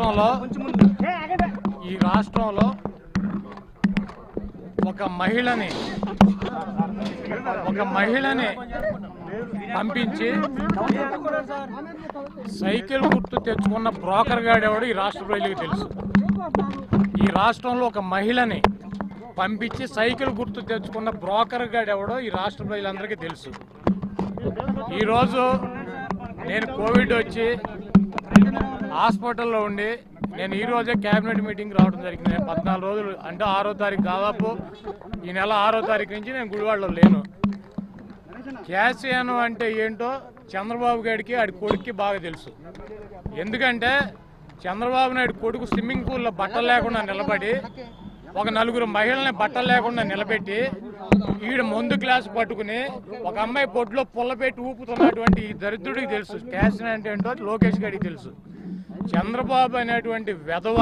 రాష్ట్రంలో ఈ రాష్ట్రంలో ఒక మహిళని ఒక మహిళని పంపించి సైకిల్ గుర్తు తెచ్చుకున్న బ్రోకర్ గాడెవడు ఈ రాష్ట్ర ప్రజలకు తెలుసు ఈ రాష్ట్రంలో ఒక మహిళని పంపించి సైకిల్ గుర్తు తెచ్చుకున్న బ్రోకర్ గాడెవడో ఈ రాష్ట్ర ప్రజలందరికీ తెలుసు ఈరోజు నేను కోవిడ్ వచ్చి హాస్పిటల్లో ఉండి నేను ఈ రోజే క్యాబినెట్ మీటింగ్ రావడం జరిగింది నేను పద్నాలుగు రోజులు అంటే ఆరో తారీఖు దాదాపు ఈ నెల ఆరో తారీఖు నుంచి నేను గుడివాడలో లేను క్యాసియాను అంటే ఏంటో చంద్రబాబు గారికి ఆడి కొడుక్కి బాగా తెలుసు ఎందుకంటే చంద్రబాబు నాయుడు కొడుకు స్విమ్మింగ్ పూల్లో బట్టలు లేకుండా నిలబడి ఒక నలుగురు మహిళల్ని బట్టలు లేకుండా నిలబెట్టి ఈడు ముందు గ్లాస్ పట్టుకుని ఒక అమ్మాయి పొట్టులో పుల్ల పెట్టి ఊపుతున్నటువంటి ఈ దరిద్రుడికి తెలుసు క్యాసిన్ అంటే ఏంటో లోకేష్ గారికి తెలుసు చంద్రబాబు అనేటువంటి వెధవ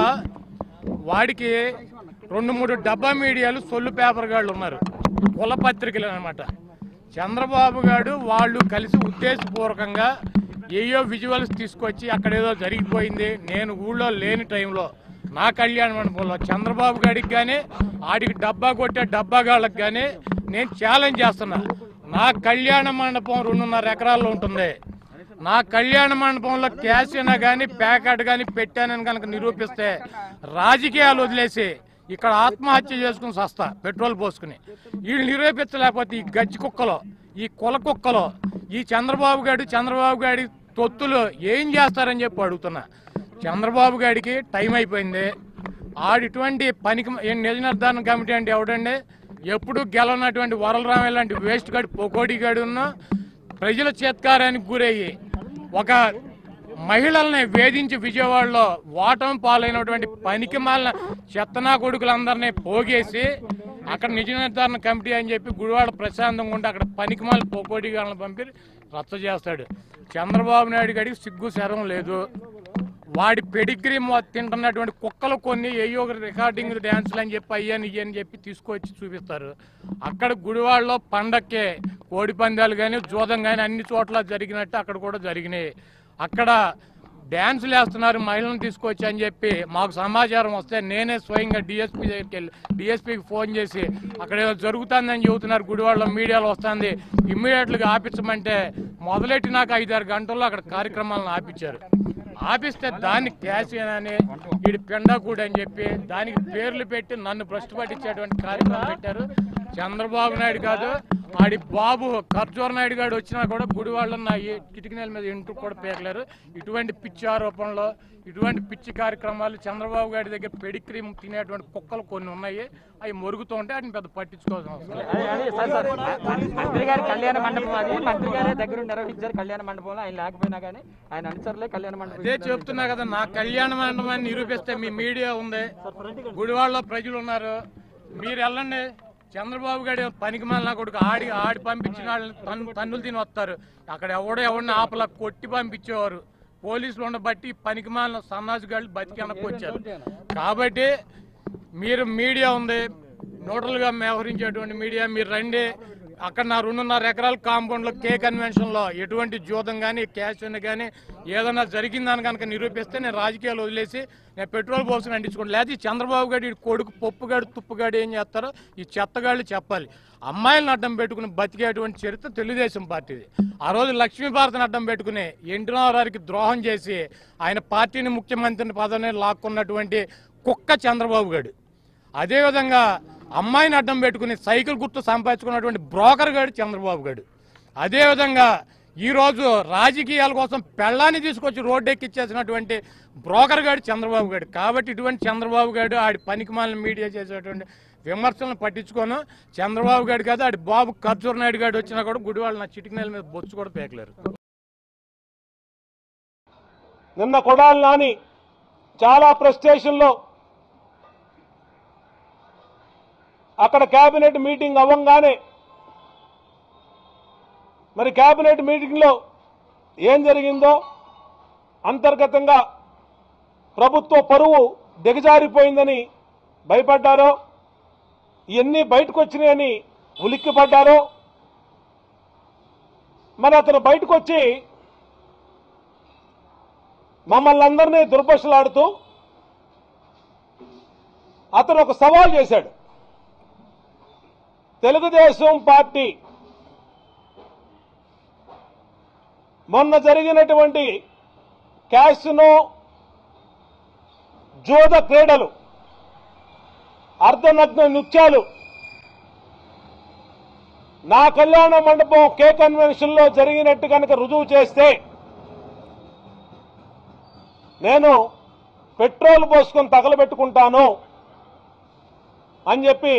వాడికి రెండు మూడు డబ్బా మీడియాలు సొల్లు పేపర్ గాళ్ళు ఉన్నారు కుల పత్రికలు అనమాట చంద్రబాబు గారు వాళ్ళు కలిసి ఉద్దేశపూర్వకంగా ఏయో విజువల్స్ తీసుకొచ్చి అక్కడ ఏదో జరిగిపోయింది నేను ఊళ్ళో లేని టైంలో నా కళ్యాణ మండపంలో చంద్రబాబు గారికి కానీ ఆడికి డబ్బా కొట్టే డబ్బా గాళ్ళకి కానీ నేను ఛాలెంజ్ చేస్తున్నా నా కళ్యాణ మండపం రెండున్నర ఎకరాల్లో ఉంటుంది నా కళ్యాణ మండపంలో క్యాష్ అయినా కానీ ప్యాకెట్ కానీ పెట్టానని కనుక నిరూపిస్తే రాజకీయాలు వదిలేసి ఇక్కడ ఆత్మహత్య చేసుకుని సస్తా పెట్రోల్ పోసుకుని వీళ్ళు నిరూపించలేకపోతే ఈ గజ్జి కుక్కలో ఈ కుల కుక్కలో ఈ చంద్రబాబు గారు చంద్రబాబు గారి తొత్తులు ఏం చేస్తారని చెప్పి అడుగుతున్నా చంద్రబాబు గారికి టైం అయిపోయింది ఆడిటువంటి పనికి ఏం నిజ నిర్ధారణ కమిటీ అంటే ఎవడండి ఎప్పుడు గెలవనటువంటి వరలరామయ్య లాంటి వేస్ట్ గాడి పొకోడి గాడి ఉన్న ప్రజల చేత్కారానికి గురయ్యి ఒక మహిళల్ని వేధించి విజయవాడలో ఓటమి పాలైనటువంటి పనికి మాలిన చెత్తనా కొడుకులందరినీ పోగేసి అక్కడ నిజ నిర్ధారణ కమిటీ అని చెప్పి గుడివాడ ప్రశాంతంగా ఉంటే అక్కడ పనికి మాలిన పోకోడి గాళ్ళని పంపి రచ్చ చేస్తాడు చంద్రబాబు నాయుడు గడికి సిగ్గు శరం లేదు వాడి పెడిగ్రీ తింటున్నటువంటి కుక్కలు కొన్ని ఏయో ఒక రికార్డింగ్ డ్యాన్సులు అని చెప్పి అయ్యని ఇయ్యని చెప్పి తీసుకొచ్చి చూపిస్తారు అక్కడ గుడివాడలో పండక్కే కోడి పందాలు కానీ జూదం కానీ అన్ని చోట్ల జరిగినట్టు అక్కడ కూడా జరిగినాయి అక్కడ డ్యాన్సులు వేస్తున్నారు మహిళలను తీసుకొచ్చి అని చెప్పి మాకు సమాచారం వస్తే నేనే స్వయంగా డిఎస్పీ దగ్గరికి వెళ్ళి డిఎస్పీకి ఫోన్ చేసి అక్కడ ఏదో జరుగుతుందని చెబుతున్నారు గుడివాడలో మీడియాలో వస్తుంది ఇమ్మీడియట్గా ఆపించమంటే మొదలెట్టి నాకు ఐదారు గంటల్లో అక్కడ కార్యక్రమాలను ఆపించారు ఆపిస్తే దాన్ని క్యాష్ అని వీడి పెండాకూడి అని చెప్పి దానికి పేర్లు పెట్టి నన్ను భ్రష్టు పట్టించేటువంటి కార్యక్రమం పెట్టారు చంద్రబాబు నాయుడు కాదు ఆడి బాబు ఖర్జూర నాయుడు గారు వచ్చినా కూడా గుడివాళ్ళ నా ఈ కిటికీల మీద ఇంటూ కూడా పేకలేరు ఇటువంటి పిచ్చి ఆరోపణలు ఇటువంటి పిచ్చి కార్యక్రమాలు చంద్రబాబు గారి దగ్గర పెడిక్రీమ్ తినేటువంటి కుక్కలు కొన్ని ఉన్నాయి అవి మొరుగుతూ ఉంటే వాటిని పెద్ద పట్టించుకోవాల్సిన అవసరం లేదు. అదే, అదే, సార్, సార్, మంత్రి గారి కళ్యాణ మండపం అది మంత్రి గారే దగ్గర నిర్వహించారు కళ్యాణ మండపంలో ఆయన లేకపోయినా కానీ ఆయన అనుచరులే కళ్యాణ మండపం అదే చెప్తున్నా కదా నా కళ్యాణ మండపాన్ని నిరూపిస్తే మీ మీడియా ఉంది గుడివాడలో ప్రజలు ఉన్నారు మీరు వెళ్ళండి చంద్రబాబు గారి పనికి నా కొడుకు ఆడి ఆడి పంపించిన వాళ్ళని తన్ను తన్నులు తిని వస్తారు అక్కడ ఎవడో ఎవడిని ఆపలా కొట్టి పంపించేవారు పోలీసులు ఉండబట్టి పనికి మాలిన సన్నాసి గాళ్ళు బతికి వెనక్కి వచ్చారు కాబట్టి మీరు మీడియా ఉంది న్యూట్రల్గా వ్యవహరించేటువంటి మీడియా మీరు రండి అక్కడ నా రెండున్నర ఎకరాల కాంపౌండ్లో కే కన్వెన్షన్లో ఎటువంటి జూదం కానీ క్యాష్ కానీ ఏదైనా జరిగిందని కనుక నిరూపిస్తే నేను రాజకీయాలు వదిలేసి నేను పెట్రోల్ పోసుకుని అంటించుకోండి లేదా ఈ చంద్రబాబు గారి ఈ కొడుకు పప్పుగాడు తుప్పుగాడు ఏం చేస్తారో ఈ చెత్తగాళ్ళు చెప్పాలి అమ్మాయిలను అడ్డం పెట్టుకుని బతికేటువంటి చరిత్ర తెలుగుదేశం పార్టీది ఆ రోజు లక్ష్మీభారతిని అడ్డం పెట్టుకుని ఎన్టీ రామారావుకి ద్రోహం చేసి ఆయన పార్టీని ముఖ్యమంత్రిని పదవిని లాక్కున్నటువంటి కుక్క చంద్రబాబు గారు అదేవిధంగా అమ్మాయిని అడ్డం పెట్టుకుని సైకిల్ గుర్తు సంపాదించుకున్నటువంటి బ్రోకర్ గాడు చంద్రబాబు గారు అదేవిధంగా ఈరోజు రాజకీయాల కోసం పెళ్ళాన్ని తీసుకొచ్చి రోడ్డు ఎక్కిచ్చేసినటువంటి బ్రోకర్ గాడు చంద్రబాబు గారు కాబట్టి ఇటువంటి చంద్రబాబు గారు ఆడి పనికి మాలిన మీడియా చేసేటువంటి విమర్శలను పట్టించుకోను చంద్రబాబు గారు కాదు ఆడి బాబు ఖర్జూర నాయుడు గారు వచ్చినా కూడా గుడివాళ్ళు నా చిటికినేల మీద బొచ్చు కూడా పేకలేరు నిన్న కొడాలి నాని చాలా ప్రెస్ స్టేషన్లో అక్కడ కేబినెట్ మీటింగ్ అవ్వంగానే మరి కేబినెట్ మీటింగ్లో ఏం జరిగిందో అంతర్గతంగా ప్రభుత్వ పరువు దిగజారిపోయిందని భయపడ్డారో ఇవన్నీ బయటకు వచ్చినాయని ఉలిక్కిపడ్డారో మరి అతను బయటకు వచ్చి మమ్మల్ని అందరినీ దుర్భషలాడుతూ అతను ఒక సవాల్ చేశాడు తెలుగుదేశం పార్టీ మొన్న జరిగినటువంటి క్యాసినో జోద క్రీడలు అర్ధనగ్న నృత్యాలు నా కళ్యాణ మండపం కే కన్వెన్షన్ లో జరిగినట్టు కనుక రుజువు చేస్తే నేను పెట్రోల్ పోసుకొని తగలబెట్టుకుంటాను అని చెప్పి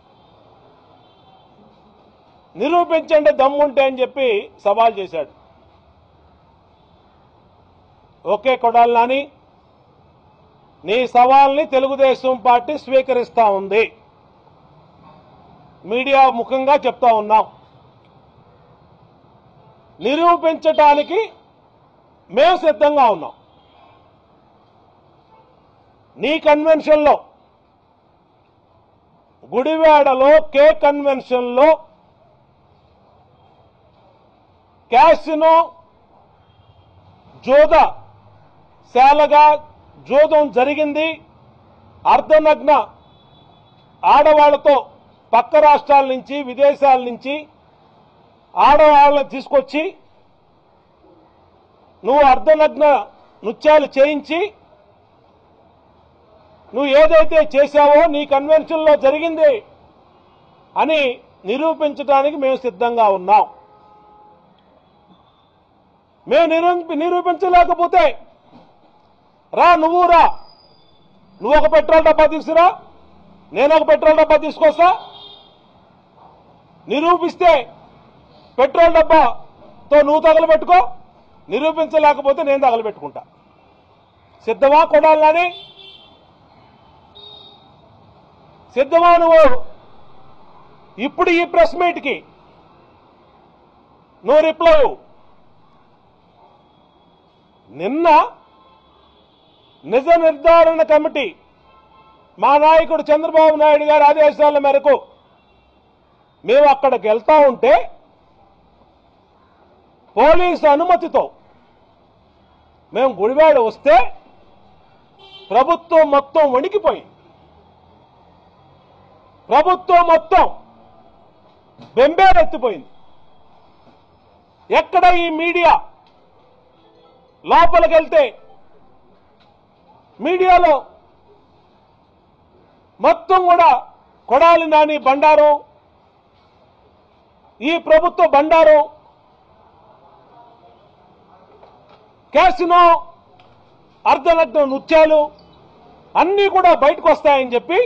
నిరూపించండి దమ్ముంటే అని చెప్పి సవాల్ చేశాడు ఓకే కొడాలి నాని నీ సవాల్ని తెలుగుదేశం పార్టీ స్వీకరిస్తా ఉంది మీడియా ముఖంగా చెప్తా ఉన్నాం నిరూపించటానికి మేము సిద్ధంగా ఉన్నాం నీ కన్వెన్షన్లో గుడివాడలో కే కన్వెన్షన్లో క్యాసినో జోద శాలగా జోదం జరిగింది అర్ధనగ్న ఆడవాళ్లతో పక్క రాష్ట్రాల నుంచి విదేశాల నుంచి ఆడవాళ్ళని తీసుకొచ్చి నువ్వు అర్ధనగ్న నృత్యాలు చేయించి నువ్వు ఏదైతే చేశావో నీ కన్వెన్షన్లో జరిగింది అని నిరూపించడానికి మేము సిద్ధంగా ఉన్నాం మేము నిరూ నిరూపించలేకపోతే రా నువ్వు రా నువ్వు ఒక పెట్రోల్ డబ్బా తీసుకురా నేను ఒక పెట్రోల్ డబ్బా తీసుకొస్తా నిరూపిస్తే పెట్రోల్ డబ్బాతో నువ్వు తగలబెట్టుకో నిరూపించలేకపోతే నేను తగలబెట్టుకుంటా సిద్ధమా కొడాలని సిద్ధమా నువ్వు ఇప్పుడు ఈ ప్రెస్ మీట్కి నువ్వు రిప్లై ఇవ్వు. నిన్న నిజ నిర్ధారణ కమిటీ మా నాయకుడు చంద్రబాబు నాయుడు గారి ఆదేశాల మేరకు మేము అక్కడికి వెళ్తా ఉంటే పోలీసు అనుమతితో మేము గుడివాడ వస్తే ప్రభుత్వం మొత్తం వణికిపోయింది ప్రభుత్వం మొత్తం బెంబేరెత్తిపోయింది ఎక్కడ ఈ మీడియా లోపలికి వెళ్తే మీడియాలో మొత్తం కూడా కొడాలి నాని బండారం ఈ ప్రభుత్వ బండారం క్యాసినో అర్ధనగ్న నృత్యాలు అన్నీ కూడా బయటకు వస్తాయని చెప్పి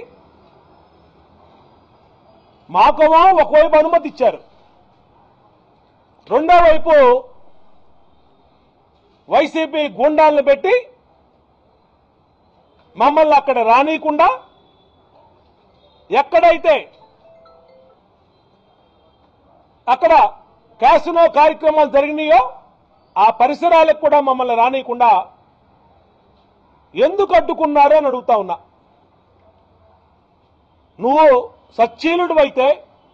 మాకమో ఒకవైపు అనుమతి ఇచ్చారు రెండో వైపు వైసీపీ గూండాలను పెట్టి మమ్మల్ని అక్కడ రానియకుండా ఎక్కడైతే అక్కడ క్యాసినో కార్యక్రమాలు జరిగినాయో ఆ పరిసరాలకు కూడా మమ్మల్ని రానియకుండా ఎందుకు అడ్డుకున్నారు అని అడుగుతా ఉన్నా నువ్వు సచ్చీలుడు అయితే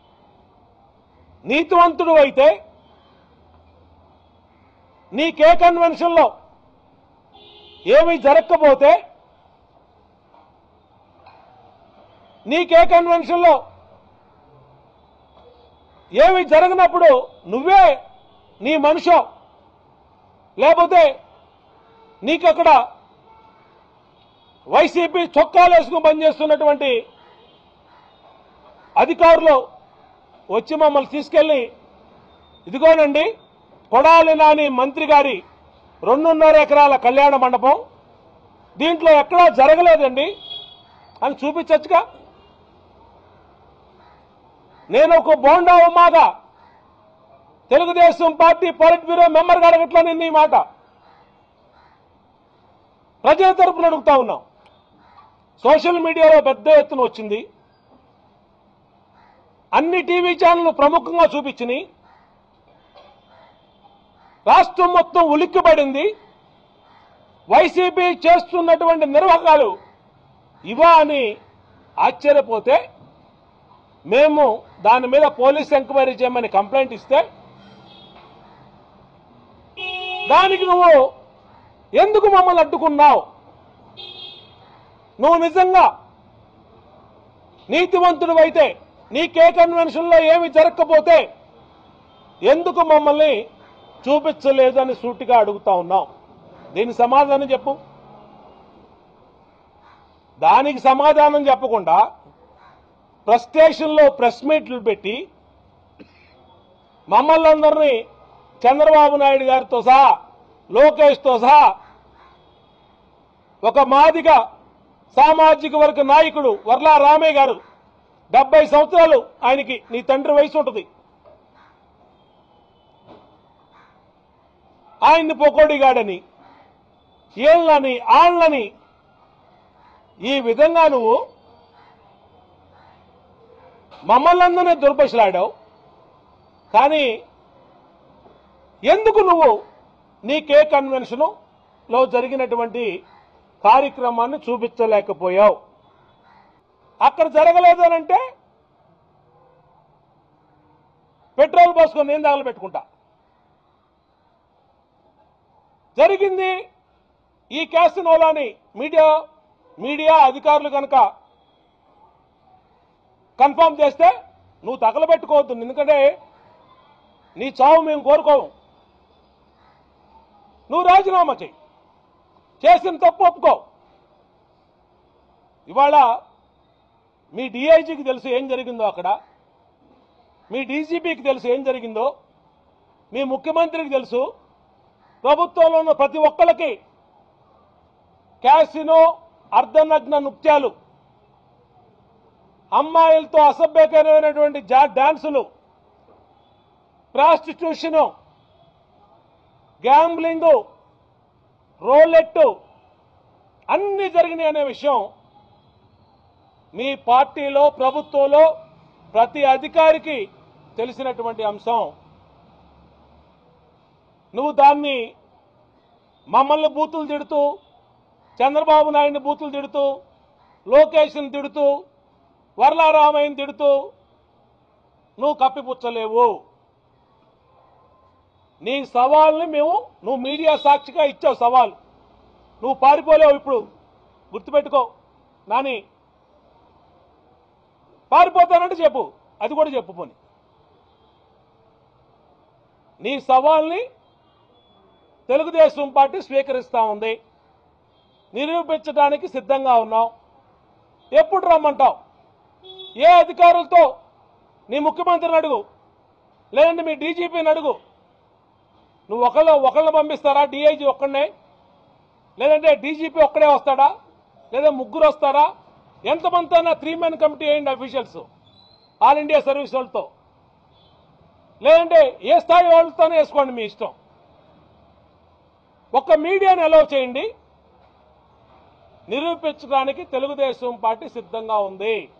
నీతివంతుడు అయితే నీకే కన్వెన్షన్లో ఏమీ జరగకపోతే నీకే కన్వెన్షన్లో ఏమి జరగనప్పుడు నువ్వే నీ మనుషో లేకపోతే నీకక్కడ వైసీపీ చొక్కాలు వేసుకుని పనిచేస్తున్నటువంటి అధికారులు వచ్చి మమ్మల్ని తీసుకెళ్లి ఇదిగోనండి కొడాలి నాని మంత్రి గారి రెండున్నర ఎకరాల కళ్యాణ మండపం దీంట్లో ఎక్కడా జరగలేదండి అని చూపించచ్చుగా నేను ఒక బోండా ఉమ్మాగా Telugu Desam party politburo member అడగట్లా నిన్న ఈ మాట ప్రజల తరపున అడుగుతా ఉన్నాం సోషల్ మీడియాలో పెద్ద ఎత్తున వచ్చింది అన్ని టీవీ ఛానళ్లు ప్రముఖంగా చూపించినాయి రాష్ట్రం మొత్తం ఉలిక్కిపడింది వైసీపీ చేస్తున్నటువంటి నిర్వాహకాలు ఇవా అని ఆశ్చర్యపోతే మేము దాని మీద పోలీస్ ఎంక్వైరీ చేయమని కంప్లైంట్ ఇస్తే దానికి నువ్వు ఎందుకు మమ్మల్ని అడ్డుకున్నావు నువ్వు నిజంగా నీతివంతుడు అయితే నీకే కన్వెన్షన్లో ఏమి జరగకపోతే ఎందుకు మమ్మల్ని చూపించలేదు అని సూటిగా అడుగుతా ఉన్నాం దీనికి సమాధానం చెప్పు దానికి సమాధానం చెప్పకుండా ప్రెస్ స్టేషన్లో ప్రెస్ మీట్లు పెట్టి మమ్మల్ని అందరినీ చంద్రబాబు నాయుడు గారితో సహా లోకేష్తో సహా ఒక మాదిగ సామాజిక వర్గ నాయకుడు వర్లా రామయ్య గారు డెబ్బై సంవత్సరాలు ఆయనకి నీ తండ్రి వయసు ఉంటుంది ఆయన్ని పొకోడిగాడని ఏళ్ళని ఆళ్ళని ఈ విధంగా నువ్వు మమ్మల్ని అందరినీ దుర్భషలాడావు కానీ ఎందుకు నువ్వు నీ కే కన్వెన్షను లో జరిగినటువంటి కార్యక్రమాన్ని చూపించలేకపోయావు అక్కడ జరగలేదు అని అంటే పెట్రోల్ పోసుకొని నేను తగలు పెట్టుకుంటా జరిగింది ఈ క్యాసినోలాని మీడియా మీడియా అధికారులు కనుక కన్ఫర్మ్ చేస్తే నువ్వు తగలబెట్టుకోవద్దు ఎందుకంటే నీ చావు మేము కోరుకోము నువ్వు రాజీనామా చెయ్యి చేసిన తప్పు ఒప్పుకో ఇవాళ మీ డిఐజీకి తెలుసు ఏం జరిగిందో అక్కడ మీ డీజీపీకి తెలుసు ఏం జరిగిందో మీ ముఖ్యమంత్రికి తెలుసు ప్రభుత్వంలో ఉన్న ప్రతి ఒక్కళ్ళకి క్యాసినో అర్ధనగ్న నృత్యాలు అమ్మాయిలతో అసభ్యకరమైనటువంటి జా- డాన్సులు ప్రాస్టిట్యూషను గ్యాంబ్లింగ్ రోలెట్ అన్ని జరిగినాయి అనే విషయం మీ పార్టీలో ప్రభుత్వంలో ప్రతి అధికారికి తెలిసినటువంటి అంశం నువ్వు దాన్ని మమ్మల్ని బూతులు తిడుతూ చంద్రబాబు నాయుడిని బూతులు తిడుతూ లోకేష్ని తిడుతూ వర్లారామయ్యని తిడుతూ నువ్వు కప్పిపుచ్చలేవు నీ సవాల్ని మేము నువ్వు మీడియా సాక్షిగా ఇచ్చావు సవాల్ నువ్వు పారిపోలేవు ఇప్పుడు గుర్తుపెట్టుకో నాని పారిపోతానంటే చెప్పు అది కూడా చెప్పు పోని నీ సవాల్ని తెలుగుదేశం పార్టీ స్వీకరిస్తా ఉంది నిరూపించడానికి సిద్ధంగా ఉన్నావు ఎప్పుడు రమ్మంటావు ఏ అధికారులతో నీ ముఖ్యమంత్రిని అడుగు లేదంటే మీ డీజీపీని అడుగు నువ్వు ఒకళ్ళు ఒకళ్ళని పంపిస్తారా డిఐజీ ఒక్కడనే లేదంటే డీజీపీ ఒక్కడే వస్తాడా లేదా ముగ్గురు వస్తారా ఎంతమంది అయినా త్రీ మెన్ కమిటీ అయ్యండి అఫీషియల్స్ ఆల్ ఇండియా సర్వీస్ వాళ్ళతో లేదంటే ఏ స్థాయి వాళ్ళతోనే వేసుకోండి మీ ఇష్టం ఒక్క మీడియాని అలౌ చేయండి నిరూపించడానికి తెలుగుదేశం పార్టీ సిద్ధంగా ఉంది